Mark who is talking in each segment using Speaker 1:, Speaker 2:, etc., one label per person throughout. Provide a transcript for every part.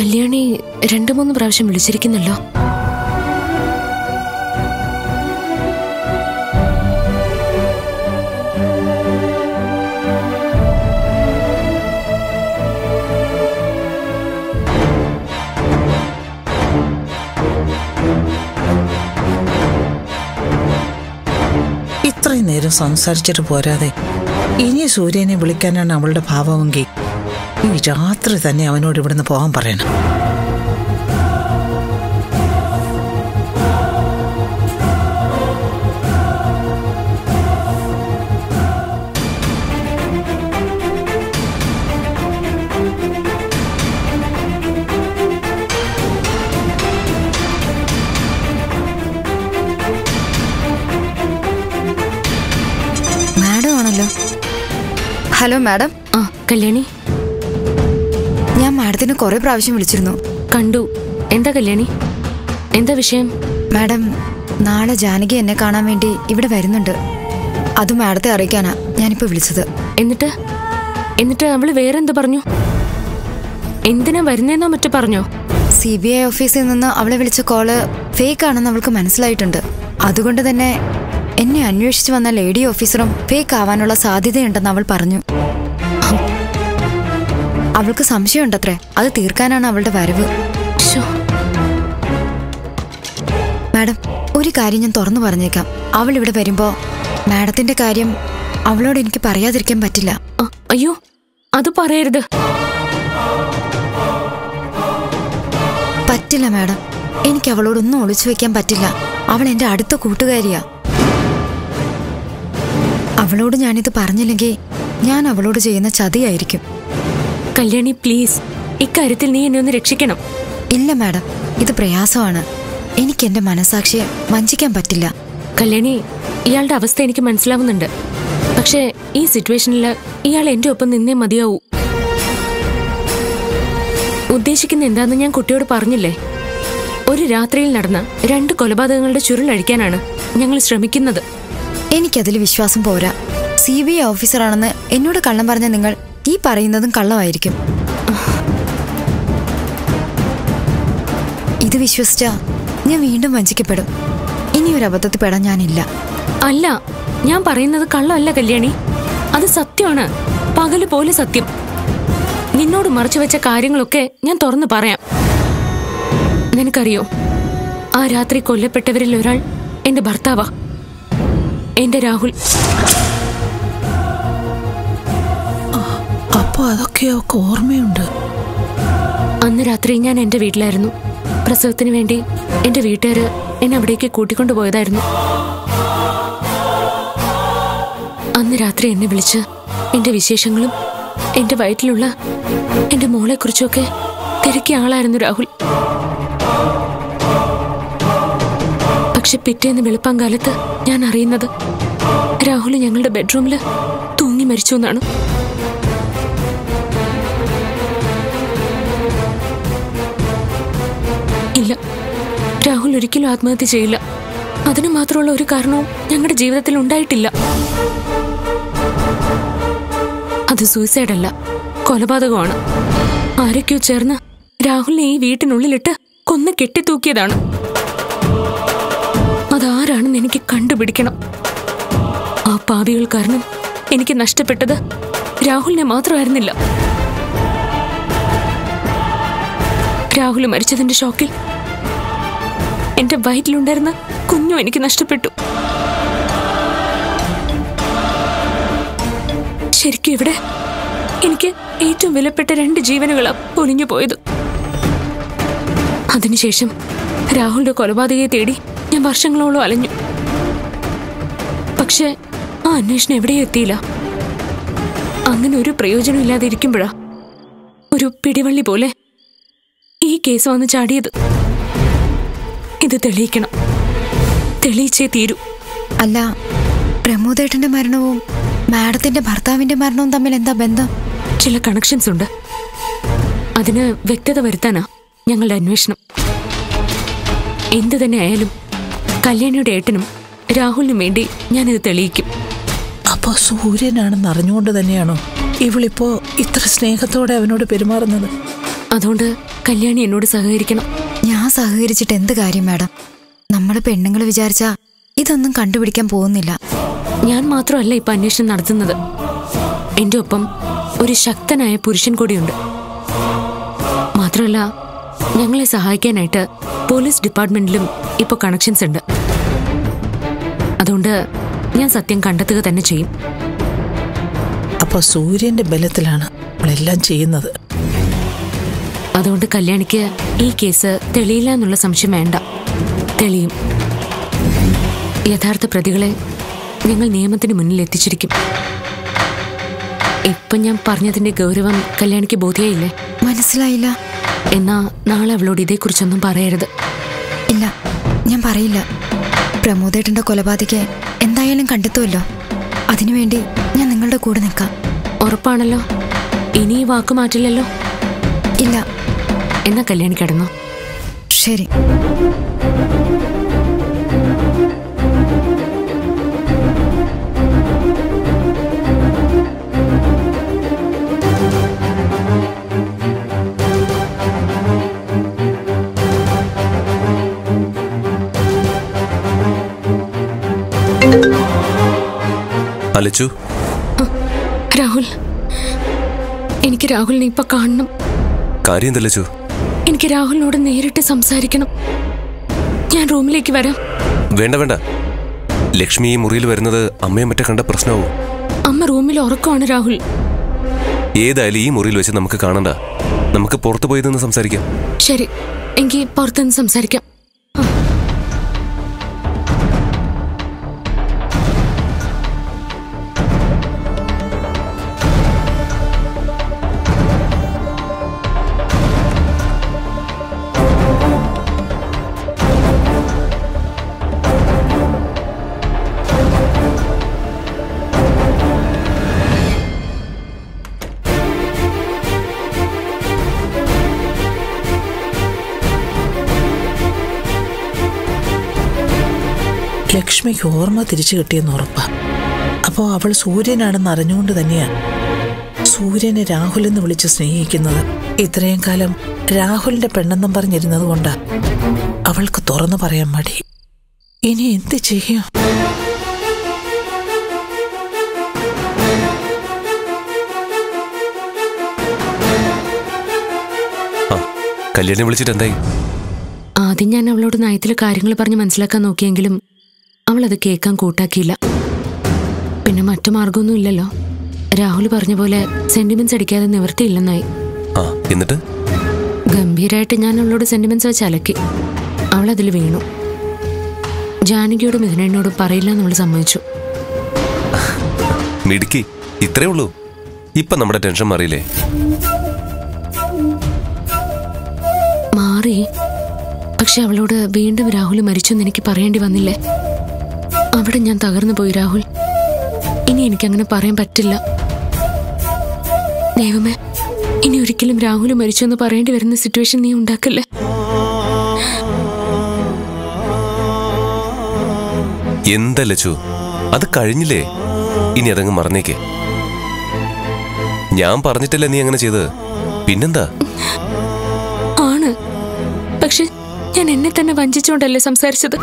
Speaker 1: കല്യാണി രണ്ടു മൂന്ന് പ്രാവശ്യം വിളിച്ചിരിക്കുന്നല്ലോ
Speaker 2: ഇത്രയും നേരം സംസാരിച്ചിട്ട് പോരാതെ ഇനി സൂര്യനെ വിളിക്കാനാണ് അവളുടെ ഭാവമെങ്കിൽ ഈ രാത്രി തന്നെ അവനോട് ഇവിടുന്ന് പോകാൻ പറയണം
Speaker 3: മാഡം ആണല്ലോ ഹലോ മാഡം
Speaker 1: ആ കല്യാണി
Speaker 3: ഞാൻ മാഡത്തിന് കുറെ പ്രാവശ്യം വിളിച്ചിരുന്നു
Speaker 1: കണ്ടു എന്താ കല്യാണി എന്താ വിഷയം
Speaker 3: മാഡം നാളെ ജാനകി എന്നെ കാണാൻ വേണ്ടി ഇവിടെ വരുന്നുണ്ട് അത് മാഡത്തെ അറിയിക്കാനാ ഞാനിപ്പോ വിളിച്ചത്
Speaker 1: എന്നിട്ട് എന്നിട്ട് അവള് വേറെന്ത് പറഞ്ഞു എന്തിനാ വരുന്നേന്നോ മറ്റു പറഞ്ഞോ
Speaker 3: സി ബി ഐ ഓഫീസിൽ നിന്ന് അവളെ വിളിച്ച കോള് ഫേക്ക് ആണെന്ന് അവൾക്ക് മനസ്സിലായിട്ടുണ്ട് അതുകൊണ്ട് തന്നെ എന്നെ അന്വേഷിച്ചു വന്ന ലേഡി ഓഫീസറും ഫേക്ക് ആവാനുള്ള സാധ്യതയുണ്ടെന്ന് അവൾ പറഞ്ഞു അവൾക്ക് സംശയമുണ്ടത്രേ അത് തീർക്കാനാണ് അവളുടെ വരവ്
Speaker 1: ശോ,
Speaker 3: മാഡം ഒരു കാര്യം ഞാൻ തുറന്നു പറഞ്ഞേക്കാം അവൾ ഇവിടെ വരുമ്പോ മാഡത്തിന്റെ കാര്യം അവളോട് എനിക്ക് പറയാതിരിക്കാൻ പറ്റില്ല
Speaker 1: ആ, അയ്യോ അത് പറയരുത്
Speaker 3: പറ്റില്ല മാഡം എനിക്ക് അവളോടൊന്നും ഒളിച്ചു വെക്കാൻ പറ്റില്ല അവൾ എന്റെ അടുത്ത കൂട്ടുകാരിയാ അവളോട് ഞാനിത് പറഞ്ഞില്ലെങ്കിൽ ഞാൻ അവളോട് ചെയ്യുന്ന ചതിയായിരിക്കും
Speaker 1: കല്യാണി പ്ലീസ് ഇക്കാര്യത്തിൽ നീ എന്നെ ഒന്ന് രക്ഷിക്കണം
Speaker 3: ഇല്ല മാഡം ഇത് പ്രയാസമാണ് എനിക്ക് എന്റെ മനസാക്ഷിയെ വഞ്ചിക്കാൻ പറ്റില്ല
Speaker 1: കല്യാണി ഇയാളുടെ അവസ്ഥ എനിക്ക് മനസ്സിലാവുന്നുണ്ട് പക്ഷേ ഈ സിറ്റുവേഷനിൽ ഇയാൾ എന്റെ ഒപ്പം നിന്നേ മതിയാവൂ ഉദ്ദേശിക്കുന്ന എന്താന്ന് ഞാൻ കുട്ടിയോട് പറഞ്ഞില്ലേ ഒരു രാത്രിയിൽ നടന്ന രണ്ട് കൊലപാതകങ്ങളുടെ ചുരുളഴിക്കാനാണ് ഞങ്ങൾ ശ്രമിക്കുന്നത്
Speaker 3: എനിക്കതിൽ വിശ്വാസം പോരാ സി ബി ഐ ഓഫീസറാണെന്ന് എന്നോട് കള്ളം പറഞ്ഞ നിങ്ങൾ ഈ പറയുന്നതും കള്ളമായിരിക്കും ഇത് വിശ്വസിച്ചാ ഞാൻ വീണ്ടും വഞ്ചിക്കപ്പെടും ഇനിയൊരു അബദ്ധത്തിൽ പെടാൻ ഞാനില്ല
Speaker 1: അല്ല ഞാൻ പറയുന്നത് കള്ളമല്ല കല്യാണി അത് സത്യമാണ് പകല് പോലെ സത്യം നിന്നോട് മറച്ചു വെച്ച കാര്യങ്ങളൊക്കെ ഞാൻ തുറന്നു പറയാം നിനക്കറിയോ ആ രാത്രി കൊല്ലപ്പെട്ടവരിൽ ഒരാൾ എന്റെ ഭർത്താവാ എന്റെ രാഹുൽ
Speaker 2: അപ്പൊ അതൊക്കെ അവൾക്ക് ഓർമ്മയുണ്ട്
Speaker 1: അന്ന് രാത്രി ഞാൻ എന്റെ വീട്ടിലായിരുന്നു പ്രസവത്തിന് വേണ്ടി എന്റെ വീട്ടുകാര് എന്നെ അവിടേക്ക് കൂട്ടിക്കൊണ്ടുപോയതായിരുന്നു അന്ന് രാത്രി എന്നെ വിളിച്ച് എന്റെ വിശേഷങ്ങളും എന്റെ വയറ്റിലുള്ള എന്റെ മോളെക്കുറിച്ചൊക്കെ തിരക്കിയ ആളായിരുന്നു രാഹുൽ പക്ഷെ പിറ്റേന്ന് വെളുപ്പാങ്കാലത്ത് ഞാൻ അറിയുന്നത് രാഹുൽ ഞങ്ങളുടെ ബെഡ്റൂമിൽ തൂങ്ങി മരിച്ചു എന്നാണ് ഇല്ല രാഹുൽ ഒരിക്കലും ആത്മഹത്യ ചെയ്യില്ല അതിന് മാത്രമുള്ള ഒരു കാരണവും ഞങ്ങളുടെ ജീവിതത്തിൽ ഉണ്ടായിട്ടില്ല അത് സൂയിസൈഡ് അല്ല കൊലപാതകമാണ് ആരൊക്കെയോ ചേർന്ന് രാഹുലിനെ ഈ വീട്ടിനുള്ളിലിട്ട് കൊന്ന് കെട്ടിത്തൂക്കിയതാണ് അതാരാണെന്ന് എനിക്ക് കണ്ടുപിടിക്കണം ആ പാപികൾ കാരണം എനിക്ക് നഷ്ടപ്പെട്ടത് രാഹുലിനെ മാത്രമായിരുന്നില്ല രാഹുൽ മരിച്ചതിന്റെ ഷോക്കിൽ എന്റെ വയറ്റിലുണ്ടായിരുന്ന കുഞ്ഞും എനിക്ക് നഷ്ടപ്പെട്ടു ശരിക്കും ഇവിടെ എനിക്ക് ഏറ്റവും വിലപ്പെട്ട രണ്ട് ജീവനുകളാ പൊലിഞ്ഞു പോയത് അതിനുശേഷം രാഹുലിന്റെ കൊലപാതകയെ തേടി ഞാൻ വർഷങ്ങളോളം അലഞ്ഞു പക്ഷേ ആ അന്വേഷണം എവിടെയും എത്തിയില്ല അങ്ങനെ ഒരു പ്രയോജനം ഇല്ലാതെ ഇരിക്കുമ്പോഴാ ഒരു പിടിവള്ളി പോലെ ഈ കേസ് വന്ന് ചാടിയത് ഇത് തെളിയിക്കണം തെളിയിച്ചേ തീരൂ
Speaker 3: അല്ല പ്രമോദേട്ടന്റെ മരണവും മാഡത്തിന്റെ ഭർത്താവിന്റെ മരണവും തമ്മിൽ എന്താ ബന്ധം
Speaker 1: ചില കണക്ഷൻസ് ഉണ്ട് അതിന് വ്യക്തത വരുത്താനാ ഞങ്ങളുടെ അന്വേഷണം എന്തു തന്നെ ആയാലും കല്യാണിയുടെ ഏട്ടനും രാഹുലിനും വേണ്ടി ഞാനിത് തെളിയിക്കും
Speaker 2: അപ്പൊ സൂര്യനാണെന്ന് അറിഞ്ഞുകൊണ്ട് തന്നെയാണോ ഇവളിപ്പോ ഇത്ര സ്നേഹത്തോടെ അവനോട് പെരുമാറുന്നത്
Speaker 1: അതുകൊണ്ട് കല്യാണി എന്നോട് സഹകരിക്കണം
Speaker 3: ഞാൻ സഹകരിച്ചിട്ട് എന്ത് കാര്യം മാഡം നമ്മൾ പെണ്ണുങ്ങൾ വിചാരിച്ചാ ഇതൊന്നും കണ്ടുപിടിക്കാൻ പോകുന്നില്ല
Speaker 1: ഞാൻ മാത്രമല്ല ഇപ്പൊ അന്വേഷണം നടത്തുന്നത് എന്റെ ഒപ്പം ഒരു ശക്തനായ പുരുഷൻ കൂടിയുണ്ട് മാത്രമല്ല ഞങ്ങളെ സഹായിക്കാനായിട്ട് പോലീസ് ഡിപ്പാർട്ട്മെന്റിലും ഇപ്പൊ കണക്ഷൻസ് ഉണ്ട് അതുകൊണ്ട് ഞാൻ സത്യം കണ്ടെത്തുക തന്നെ ചെയ്യും
Speaker 2: അപ്പൊ സൂര്യന്റെ ബലത്തിലാണ് അവളെല്ലാം ചെയ്യുന്നത്
Speaker 1: അതുകൊണ്ട് കല്യാണിക്ക് ഈ കേസ് തെളിയില്ല എന്നുള്ള സംശയം വേണ്ട തെളിയും യഥാർത്ഥ പ്രതികളെ ഞങ്ങൾ നിയമത്തിന് മുന്നിൽ എത്തിച്ചിരിക്കും ഇപ്പൊ ഞാൻ പറഞ്ഞതിന്റെ ഗൗരവം കല്യാണിക്ക് ബോധ്യയില്ലേ
Speaker 3: മനസ്സിലായില്ല
Speaker 1: എന്നാ നാളെ അവളോട് ഇതേക്കുറിച്ചൊന്നും പറയരുത്
Speaker 3: ഇല്ല ഞാൻ പറയില്ല പ്രമോദേട്ടന്റെ കൊലപാതകയെ എന്തായാലും കണ്ടെത്തുമല്ലോ അതിനുവേണ്ടി ഞാൻ നിങ്ങളുടെ കൂടെ നിൽക്കാം
Speaker 1: ഉറപ്പാണല്ലോ ഇനി ഈ വാക്ക് മാറ്റില്ലല്ലോ
Speaker 3: ഇല്ല
Speaker 1: എന്നാ കല്യാണി കിടന്നോ
Speaker 3: ശരി
Speaker 4: അലച്ചു
Speaker 1: രാഹുൽ എനിക്ക് രാഹുലിനെ ഇപ്പൊ കാണണം
Speaker 4: കാര്യം എന്തല്ലച്ചു
Speaker 1: എനിക്ക് രാഹുലിനോട് നേരിട്ട് സംസാരിക്കണം ഞാൻ റൂമിലേക്ക് വരാം
Speaker 4: വേണ്ട വേണ്ട ലക്ഷ്മി ഈ മുറിയിൽ വരുന്നത് അമ്മയെ മറ്റേ കണ്ട പ്രശ്നമാവും
Speaker 1: അമ്മ റൂമിൽ ഉറക്കമാണ് രാഹുൽ
Speaker 4: ഏതായാലും ഈ മുറിയിൽ വെച്ച് നമുക്ക് കാണണ്ട നമുക്ക് പുറത്തു പോയി നിന്ന് സംസാരിക്കാം
Speaker 1: ശരി എങ്കിൽ പുറത്തുനിന്ന് സംസാരിക്കാം
Speaker 2: ലക്ഷ്മിക്ക് ഓർമ്മ തിരിച്ചു കിട്ടിയെന്ന് ഉറപ്പാ അപ്പോൾ അവൾ സൂര്യനാണെന്ന് അറിഞ്ഞുകൊണ്ട് തന്നെയാ സൂര്യനെ രാഹുൽ എന്ന് വിളിച്ച് സ്നേഹിക്കുന്നത് ഇത്രയും കാലം രാഹുലിന്റെ പെണ്ണെന്നും പറഞ്ഞിരുന്നത് കൊണ്ടാ അവൾക്ക് തുറന്നു പറയാൻ മടി ഇനി എന്ത് ചെയ്യും
Speaker 4: ആ കല്യാണി വിളിച്ചിട്ട് എന്തായി
Speaker 1: ആദ്യം ഞാൻ അവളോട് നയത്തിലെ കാര്യങ്ങൾ പറഞ്ഞ് മനസ്സിലാക്കാൻ നോക്കിയെങ്കിലും അവൾ അത് കേൾക്കാൻ കൂട്ടാക്കിയില്ല പിന്നെ മറ്റു മാർഗമൊന്നും ഇല്ലല്ലോ രാഹുൽ പറഞ്ഞ പോലെ സെന്റിമെന്റ്സ് അടിക്കാതെ നിവൃത്തിയില്ലെന്നായി
Speaker 4: ആ എന്നിട്ട്
Speaker 1: ഗംഭീരായിട്ട് ഞാൻ അവളോട് സെന്റിമെന്റ്സ് വെച്ച് അലക്കി അവൾ അതിൽ വീണു ജാനകിയോടും മിഥുനോടും പറയില്ല എന്നവൾ സമ്മതിച്ചു
Speaker 4: മിടുക്കി ഇത്രേ ഉള്ളൂ ഇപ്പൊ നമ്മുടെ ടെൻഷൻ മാറിയില്ലേ
Speaker 1: മാറി പക്ഷെ അവളോട് വീണ്ടും രാഹുൽ മരിച്ചെന്ന് എനിക്ക് പറയേണ്ടി വന്നില്ലേ അവിടെ ഞാൻ തകർന്നു പോയി രാഹുൽ ഇനി എനിക്കങ്ങനെ പറയാൻ പറ്റില്ല ദൈവമേ ഇനി ഒരിക്കലും രാഹുൽ മരിച്ചു എന്ന് പറയേണ്ടി വരുന്ന സിറ്റുവേഷൻ നീ ഉണ്ടാക്കല്ലേ
Speaker 4: എന്താ ലച്ചു അത് കഴിഞ്ഞില്ലേ ഇനി അതങ്ങ് മറന്നേക്ക് ഞാൻ പറഞ്ഞിട്ടല്ലേ നീ അങ്ങനെ ചെയ്തത് പിന്നെന്താ
Speaker 1: ആണ് പക്ഷെ ഞാൻ എന്നെ തന്നെ വഞ്ചിച്ചുകൊണ്ടല്ലേ സംസാരിച്ചത്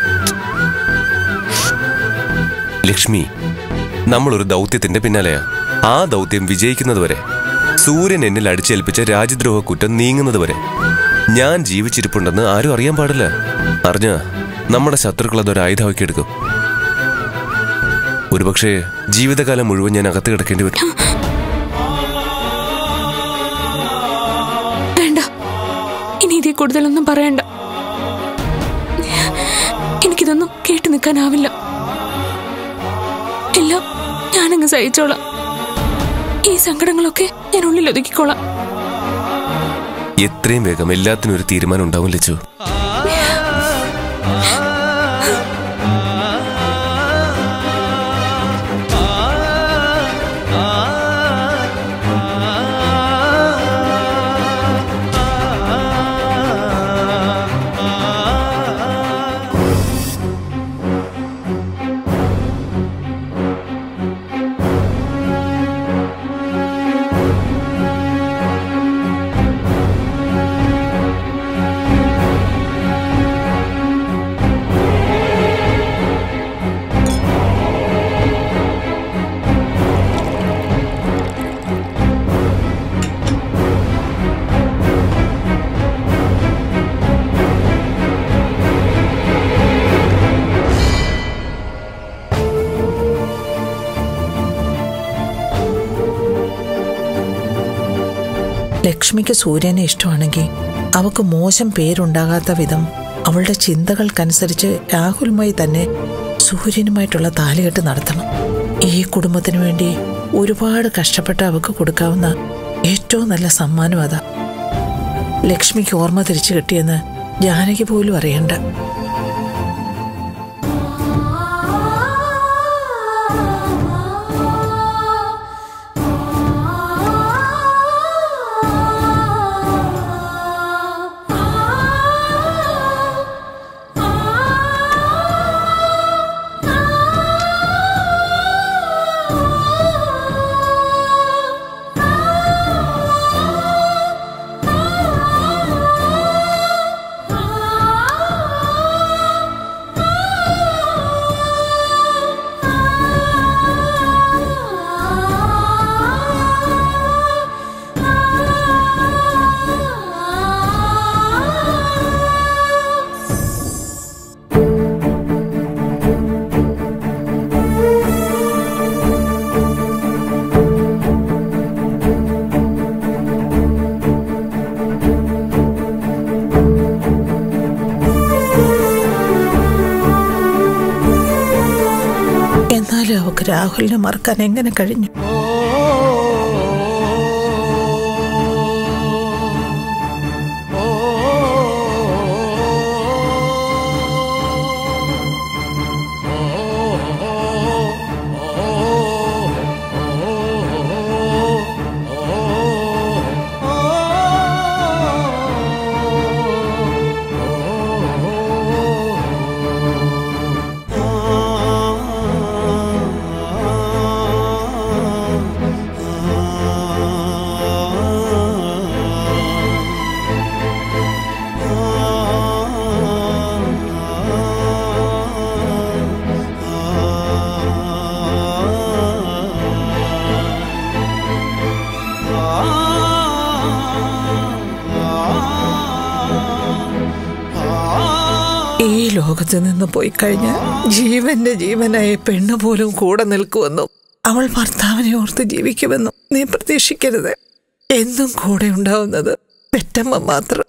Speaker 4: ലക്ഷ്മി നമ്മളൊരു ദൗത്യത്തിന്റെ പിന്നാലെയാ ആ ദൗത്യം വിജയിക്കുന്നതുവരെ സൂര്യൻ എന്നിൽ അടിച്ചേൽപ്പിച്ച രാജ്യദ്രോഹ കുറ്റം നീങ്ങുന്നതുവരെ ഞാൻ ജീവിച്ചിരിപ്പുണ്ടെന്ന് ആരും അറിയാൻ പാടില്ല അറിഞ്ഞ നമ്മുടെ ശത്രുക്കൾ അതൊരു ആയുധമാക്കി എടുക്കും ഒരുപക്ഷെ ജീവിതകാലം മുഴുവൻ ഞാൻ അകത്ത് കിടക്കേണ്ടി വരും
Speaker 1: വേണ്ട ഇനി ഇതിൽ കൂടുതലൊന്നും പറയണ്ട എനിക്കിതൊന്നും കേട്ടു നിൽക്കാനാവില്ല എല്ലാം ഞാനങ്ങ് സഹിച്ചോളാം ഈ സങ്കടങ്ങളൊക്കെ ഞാൻ ഉള്ളിൽ ഒതുക്കിക്കോളാം
Speaker 4: എത്രയും വേഗം എല്ലാത്തിനും ഒരു തീരുമാനം ഉണ്ടാവും ലച്ചു
Speaker 2: ലക്ഷ്മിക്ക് സൂര്യനെ ഇഷ്ടമാണെങ്കിൽ അവക്ക് മോശം പേരുണ്ടാകാത്ത വിധം അവളുടെ ചിന്തകൾക്കനുസരിച്ച് രാഹുലുമായി തന്നെ സൂര്യനുമായിട്ടുള്ള താലികെട്ട് നടത്തണം ഈ കുടുംബത്തിന് വേണ്ടി ഒരുപാട് കഷ്ടപ്പെട്ട് അവക്ക് കൊടുക്കാവുന്ന ഏറ്റവും നല്ല സമ്മാനം അതാ ലക്ഷ്മിക്ക് ഓർമ്മ തിരിച്ചു കിട്ടിയെന്ന് ജാനകി പോലും അറിയണ്ട എന്നാലും അവക്ക് രാഹുലിനെ മറക്കാൻ എങ്ങനെ കഴിഞ്ഞു ഈ ലോകത്ത് നിന്ന് പോയി കഴിഞ്ഞാൽ ജീവന്റെ ജീവനായ പെണ്ണ് പോലും കൂടെ നിൽക്കുമെന്നും അവൾ ഭർത്താവിനെ ഓർത്ത് ജീവിക്കുമെന്നും നീ പ്രതീക്ഷിക്കരുത് എന്നും കൂടെ ഉണ്ടാവുന്നത് പെറ്റമ്മ മാത്രം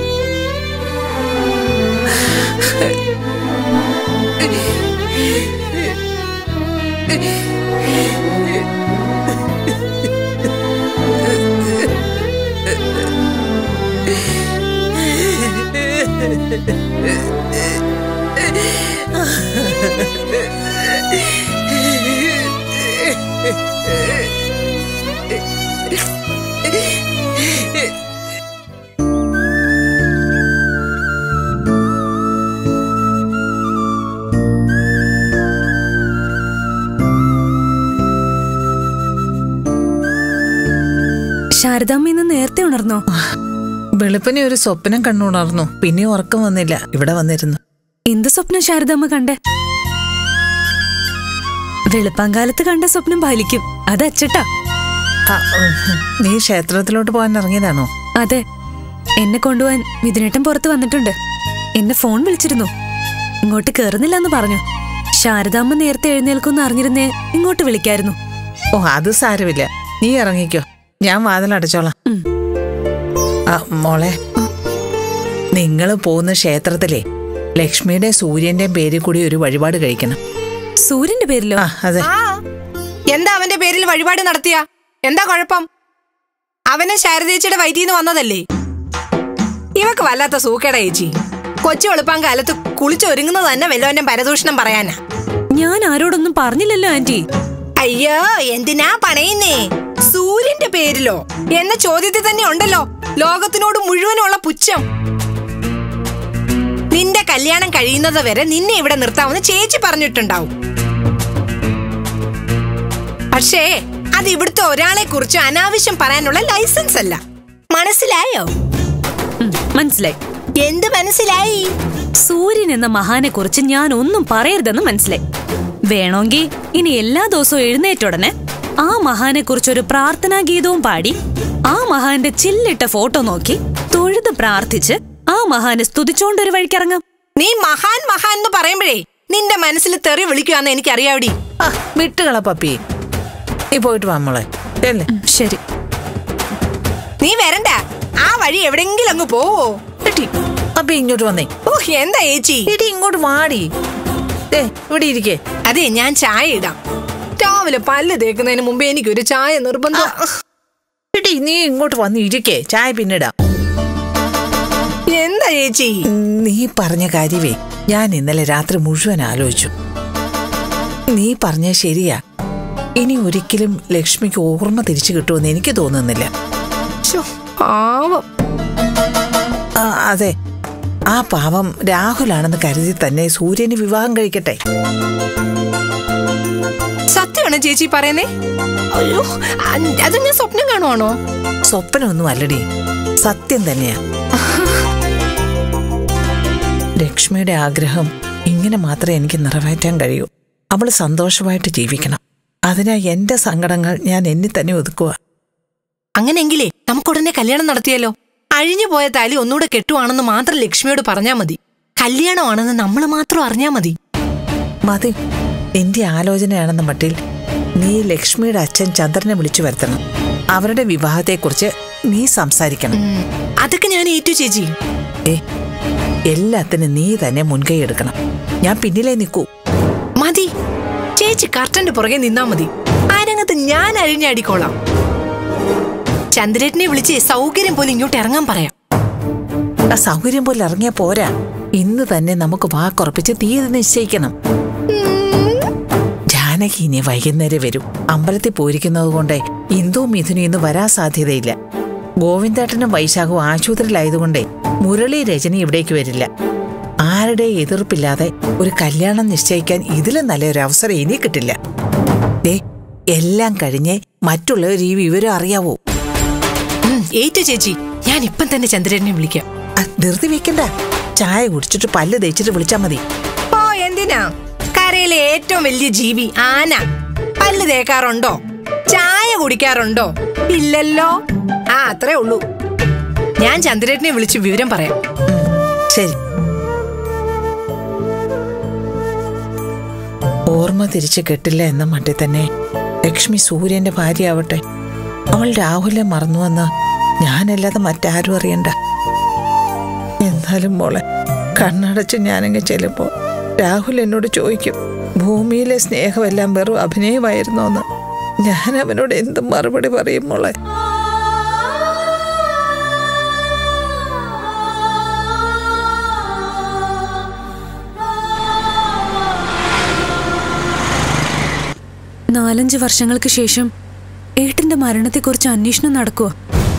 Speaker 5: ശാരദാമ്മ ഇന്ന് നേരത്തെ ഉണർന്നോ
Speaker 2: വെളുപ്പിനെ ഒരു സ്വപ്നം കണ്ണുണർന്നു പിന്നെ ഉറക്കം വന്നില്ല ഇവിടെ വന്നിരുന്നു
Speaker 5: എന്ത് സ്വപ്നം ശാരദാമ്മ കണ്ടേ വെളുപ്പാങ്കാലത്ത് കണ്ട സ്വപ്നം പാലിക്കും അത് അച്ചട്ടാ
Speaker 2: ആ, ഉം, നീ ക്ഷേത്രത്തിലോട്ട് പോകാൻ ഇറങ്ങിയതാണോ
Speaker 5: അതെ എന്നെ കൊണ്ടുപോവാൻ മിഥുനേട്ടൻ പുറത്ത് വന്നിട്ടുണ്ട് എന്നെ ഫോൺ വിളിച്ചിരുന്നു ഇങ്ങോട്ട് കേറുന്നില്ലെന്ന് പറഞ്ഞു ശാരദാമ്മ നേരത്തെ എഴുന്നേൽക്കുമെന്ന് അറിഞ്ഞിരുന്നേ ഇങ്ങോട്ട് വിളിക്കായിരുന്നു
Speaker 2: ഓ അത് സാരമില്ല നീ ഇറങ്ങിക്കോ ഞാൻ വാതിലടച്ചോളാം
Speaker 5: ഉം.
Speaker 2: ആ മോളെ നിങ്ങൾ പോകുന്ന ക്ഷേത്രത്തിലെ ലക്ഷ്മിയുടെ സൂര്യന്റെ പേരിൽ കൂടി ഒരു വഴിപാട് കഴിക്കണം
Speaker 5: സൂര്യന്റെ പേരിലോ
Speaker 2: ആ അതെ
Speaker 6: ആ എന്താ അവന്റെ പേരിൽ വഴിപാട് നടത്തിയ എന്താ കുഴപ്പം അവന് ശാരദേച്ചിയുടെ വയറ്റിന്ന് വന്നതല്ലേ ഇവക്ക് വല്ലാത്ത സൂക്കേട ചേച്ചി കൊച്ചു വെളുപ്പാൻ കാലത്ത് കുളിച്ചൊരുങ്ങുന്നത് തന്നെ വല്ലവന്റെ പരദൂഷണം പറയാനാ
Speaker 5: ഞാൻ ആരോടൊന്നും പറഞ്ഞില്ലല്ലോ ആന്റി
Speaker 6: അയ്യോ എന്തിനാ പണയുന്നേ സൂര്യന്റെ പേരിലോ എന്ന ചോദ്യത്തിൽ തന്നെ ഉണ്ടല്ലോ ലോകത്തിനോട് മുഴുവനുള്ള പുച്ഛം നിന്റെ കല്യാണം കഴിയുന്നത് വരെ നിന്നെ ഇവിടെ നിർത്താമെന്ന് ചേച്ചി പറഞ്ഞിട്ടുണ്ടാവും പക്ഷേ അത് ഇവിടുത്തെ ഒരാളെ കുറിച്ച് അനാവശ്യം പറയാനുള്ള ലൈസൻസ് അല്ല മനസ്സിലായോ
Speaker 5: ഉം, മനസ്സിലായി
Speaker 6: എന്ത് മനസ്സിലായി
Speaker 5: സൂര്യൻ എന്ന മഹാനെ കുറിച്ച് ഞാൻ ഒന്നും പറയരുതെന്ന് മനസ്സിലായി വേണമെങ്കിൽ ഇനി എല്ലാ ദിവസവും എഴുന്നേറ്റുടനെ ആ മഹാനെ കുറിച്ച് ഒരു പ്രാർത്ഥനാ ഗീതവും പാടി ആ മഹാന്റെ ചില്ലിട്ട ഫോട്ടോ നോക്കി തൊഴുത് പ്രാർത്ഥിച്ച് ആ മഹാനെ സ്തുതിച്ചോണ്ടൊരു വഴിക്കിറങ്ങാം
Speaker 6: നീ മഹാൻ മഹാൻ എന്ന് പറയുമ്പോഴേ നിന്റെ മനസ്സിൽ തെറി വിളിക്കുവാന്ന് എനിക്കറിയാവടി
Speaker 2: ആ വിട്ടുകള പപ്പി നീ പോയിട്ട് വാ മോളെ ചെല്ലേ
Speaker 5: ഉം, ശരി
Speaker 6: നീ വരണ്ട ആ വഴി എവിടെങ്കിലും അങ്ങ് പോവോ
Speaker 2: എടി അപ്പൊ ഇങ്ങോട്ട് വന്നേ
Speaker 6: ഓ എന്താ ചേച്ചി
Speaker 2: എടി ഇങ്ങോട്ട് വാടി ഏ ഇവിടെ ഇരിക്കേ
Speaker 6: അതെ ഞാൻ ചായ ഇടാം രാവിലെ പല്ല് തേക്കുന്നതിന് മുമ്പ് എനിക്കൊരു ചായ നിർബന്ധം
Speaker 2: എടി നീ ഇങ്ങോട്ട് വന്ന് ഇരിക്കേ ചായ പിന്നിടാം
Speaker 6: എന്താ ചേച്ചി
Speaker 2: നീ പറഞ്ഞ കാര്യവേ ഞാൻ ഇന്നലെ രാത്രി മുഴുവൻ ആലോചിച്ചു നീ പറഞ്ഞ ശരിയാ ഇനി ഒരിക്കലും ലക്ഷ്മിക്ക് ഓർമ്മ തിരിച്ചു കിട്ടുമെന്ന് എനിക്ക് തോന്നുന്നില്ല
Speaker 6: ശ്ശോ, പാവം
Speaker 2: ആ, അതെ ആ പാവം രാഹുലാണെന്ന് കരുതി തന്നെ സൂര്യന് വിവാഹം കഴിക്കട്ടെ
Speaker 6: സത്യമാണോ ചേച്ചി പറയുന്നേ അയ്യോ അ- അത് ഞാൻ സ്വപ്നം കാണുവാണോ
Speaker 2: സ്വപ്നമൊന്നും അല്ലടി സത്യം തന്നെയാ ലക്ഷ്മിയുടെ ആഗ്രഹം ഇങ്ങനെ മാത്രമേ എനിക്ക് നിറവേറ്റാൻ കഴിയൂ അവൾ സന്തോഷമായിട്ട് ജീവിക്കണം അതിനാ എന്റെ സങ്കടങ്ങൾ ഞാൻ എന്നിൽ തന്നെ ഒതുക്കുക
Speaker 6: അങ്ങനെങ്കിലേ നമുക്കുടനെ കല്യാണം നടത്തിയാലോ അഴിഞ്ഞു പോയ താലി ഒന്നുകൂടെ കെട്ടുവാണെന്ന് മാത്രം ലക്ഷ്മിയോട് പറഞ്ഞാ മതി കല്യാണമാണെന്ന് നമ്മൾ മാത്രം അറിഞ്ഞാ മതി
Speaker 2: മതി നിന്റെ ആലോചനയാണെന്ന മട്ടിൽ നീ ലക്ഷ്മിയുടെ അച്ഛൻ ചന്ദ്രനെ വിളിച്ചു വരുത്തണം അവരുടെ വിവാഹത്തെക്കുറിച്ച് നീ സംസാരിക്കണം
Speaker 6: ഉം, അതൊക്കെ ഞാൻ ഏറ്റു ചേച്ചി
Speaker 2: ഏ എല്ലാത്തിനും നീ തന്നെ മുൻകൈ എടുക്കണം ഞാൻ പിന്നിലേ നിൽക്കൂ
Speaker 6: മതി ചേച്ചി കർട്ടന്റെ പുറകെ നിന്നാ മതി ആ രംഗത്ത് ഞാൻ അഴിഞ്ഞടിക്കോളാം ചന്ദ്രേട്ടനെ വിളിച്ച് സൗകര്യം പോലെ ഇങ്ങോട്ട് ഇറങ്ങാൻ പറയാം
Speaker 2: ആ സൗകര്യം പോലെ ഇറങ്ങിയ പോരാ ഇന്ന് തന്നെ നമുക്ക് വാക്കുറപ്പിച്ച് തീയതി നിശ്ചയിക്കണം ജാനകി ഇനി വൈകുന്നേരം വരും അമ്പലത്തിൽ പോയിരിക്കുന്നത് കൊണ്ട് ഇന്ദു മിഥുനും ഇന്ന് വരാൻ സാധ്യതയില്ല ഗോവിന്ദേട്ടനും വൈശാഖും ആശുപത്രിയിലായതുകൊണ്ടേ മുരളി രജനി ഇവിടേക്ക് വരില്ല ആരുടെ എതിർപ്പില്ലാതെ ഒരു കല്യാണം നിശ്ചയിക്കാൻ ഇതിലും നല്ലൊരു അവസരം ഇനി കിട്ടില്ല ദേ എല്ലാം കഴിഞ്ഞ് മറ്റുള്ളവർ ഈ വിവരം അറിയാവോ
Speaker 6: ഉം, ഏറ്റു ചേച്ചി ഞാൻ ഇപ്പം തന്നെ ചന്ദ്രേട്ടനെ വിളിക്കാം
Speaker 2: ആ, ധൃതി വെക്കണ്ട ചായ കുടിച്ചിട്ട് പല്ല് തേച്ചിട്ട് വിളിച്ചാ മതി
Speaker 6: ഓ എന്തിനാ കരയിലെ ഏറ്റവും വലിയ ജീവി ആന പല്ല് തേക്കാറുണ്ടോ ചായ കുടിക്കാറുണ്ടോ ഇല്ലല്ലോ ആ അത്രേ ഉള്ളൂ ഞാൻ ചന്ദ്രേട്ടനെ വിളിച്ച് വിവരം പറയാം
Speaker 2: ശരി ഓർമ്മ തിരിച്ചു കിട്ടില്ല എന്ന മട്ടിൽ തന്നെ ലക്ഷ്മി സൂര്യന്റെ ഭാര്യയാവട്ടെ അവൾ രാഹുലെ മറന്നുവെന്ന് ഞാനല്ലാതെ മറ്റാരും അറിയണ്ട എന്നാലും മോളെ കണ്ണടച്ച് ഞാനങ്ങ് ചെല്ലുമ്പോ രാഹുൽ എന്നോട് ചോദിക്കും ഭൂമിയിലെ സ്നേഹമെല്ലാം വെറും അഭിനയമായിരുന്നോന്ന് ഞാൻ അവനോട് എന്ത് മറുപടി പറയും മോളെ
Speaker 5: നാലഞ്ച് വർഷങ്ങൾക്ക് ശേഷം ഏട്ടന്റെ മരണത്തെക്കുറിച്ച് അന്വേഷണം നടക്കുക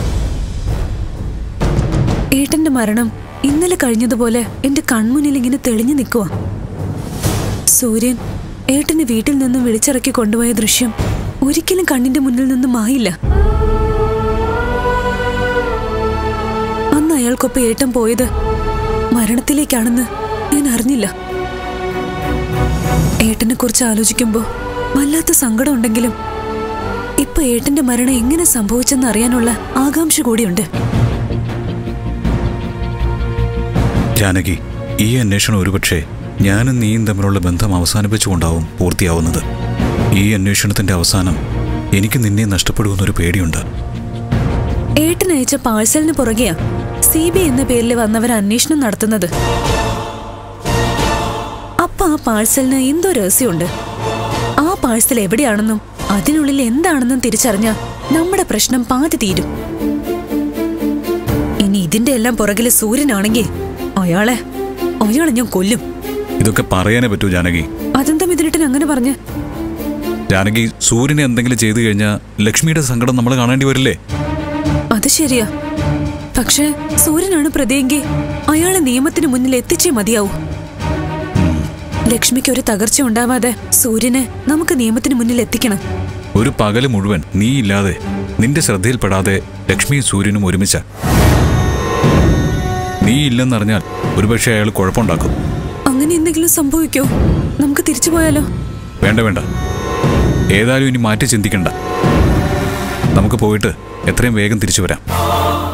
Speaker 5: ഏട്ടന്റെ മരണം ഇന്നലെ കഴിഞ്ഞതുപോലെ എന്റെ കൺമുന്നിൽ ഇങ്ങനെ തെളിഞ്ഞു നിൽക്കുക സൂര്യൻ ഏട്ടനെ വീട്ടിൽ നിന്നും വിളിച്ചിറക്കി കൊണ്ടുപോയ ദൃശ്യം ഒരിക്കലും കണ്ണിന്റെ മുന്നിൽ നിന്നും മായില്ല അന്ന് അയാൾക്കൊപ്പം ഏട്ടൻ പോയത് മരണത്തിലേക്കാണെന്ന് ഞാൻ അറിഞ്ഞില്ല ഏട്ടനെ കുറിച്ച് ആലോചിക്കുമ്പോ വല്ലാത്ത സങ്കടം ഉണ്ടെങ്കിലും ഇപ്പൊ ഏട്ടന്റെ മരണം എങ്ങനെ സംഭവിച്ചെന്ന് അറിയാനുള്ള ആകാംക്ഷ കൂടിയുണ്ട്
Speaker 7: ജാനകി ഈ അന്വേഷണം ഒരുപക്ഷെ ഞാനും നീയും തമ്മിലുള്ള ബന്ധം അവസാനിപ്പിച്ചുകൊണ്ടാവും പൂർത്തിയാവുന്നത് ഈ അന്വേഷണത്തിന്റെ അവസാനം എനിക്ക് നിന്നെ നഷ്ടപ്പെടുമെന്നൊരു പേടിയുണ്ട്
Speaker 5: ഏട്ടൻ അയച്ച പാഴ്സലിന് പുറകെയാ സി ബി എന്ന പേരിൽ വന്നവർ അന്വേഷണം നടത്തുന്നത് അപ്പൊ ആ പാഴ്സലിന് എന്തോ രഹസ്യമുണ്ട് ആ പാഴ്സൽ എവിടെയാണെന്നും അതിനുള്ളിൽ എന്താണെന്നും തിരിച്ചറിഞ്ഞ നമ്മുടെ പ്രശ്നം പാതി തീരും ഇനി ഇതിന്റെ എല്ലാം പുറകില് സൂര്യനാണെങ്കിൽ അയാളെ അയാളെ ഞാൻ കൊല്ലും
Speaker 7: ഇതൊക്കെ പറയാനേ പറ്റൂ ജാനകി
Speaker 5: അതെന്താ മിഥുനേട്ടൻ അങ്ങനെ പറഞ്ഞ്
Speaker 7: ജാനകി സൂര്യനെ എന്തെങ്കിലും ചെയ്തു കഴിഞ്ഞാൽ ലക്ഷ്മിയുടെ സങ്കടം നമ്മൾ കാണേണ്ടി വരില്ലേ
Speaker 5: അത് ശരിയാ പക്ഷേ സൂര്യനാണ് പ്രതിയെങ്കിൽ അയാളെ നിയമത്തിന് മുന്നിൽ എത്തിച്ചേ മതിയാവൂ ലക്ഷ്മിക്ക് ഒരു തകർച്ച ഉണ്ടാവാതെ സൂര്യനെ നമുക്ക് നിയമത്തിന് മുന്നിൽ എത്തിക്കണം
Speaker 7: ഒരു പകല് മുഴുവൻ നീ ഇല്ലാതെ നിന്റെ ശ്രദ്ധയിൽപ്പെടാതെ ലക്ഷ്മിയും സൂര്യനും ഒരുമിച്ച നീ ഇല്ലെന്നറിഞ്ഞാൽ ഒരുപക്ഷെ അയാൾ കുഴപ്പമുണ്ടാക്കും
Speaker 5: അങ്ങനെ എന്തെങ്കിലും സംഭവിക്കോ നമുക്ക് തിരിച്ചു പോയാലോ
Speaker 7: വേണ്ട വേണ്ട ഏതായാലും ഇനി മാറ്റി ചിന്തിക്കണ്ട നമുക്ക് പോയിട്ട് എത്രയും വേഗം തിരിച്ചു വരാം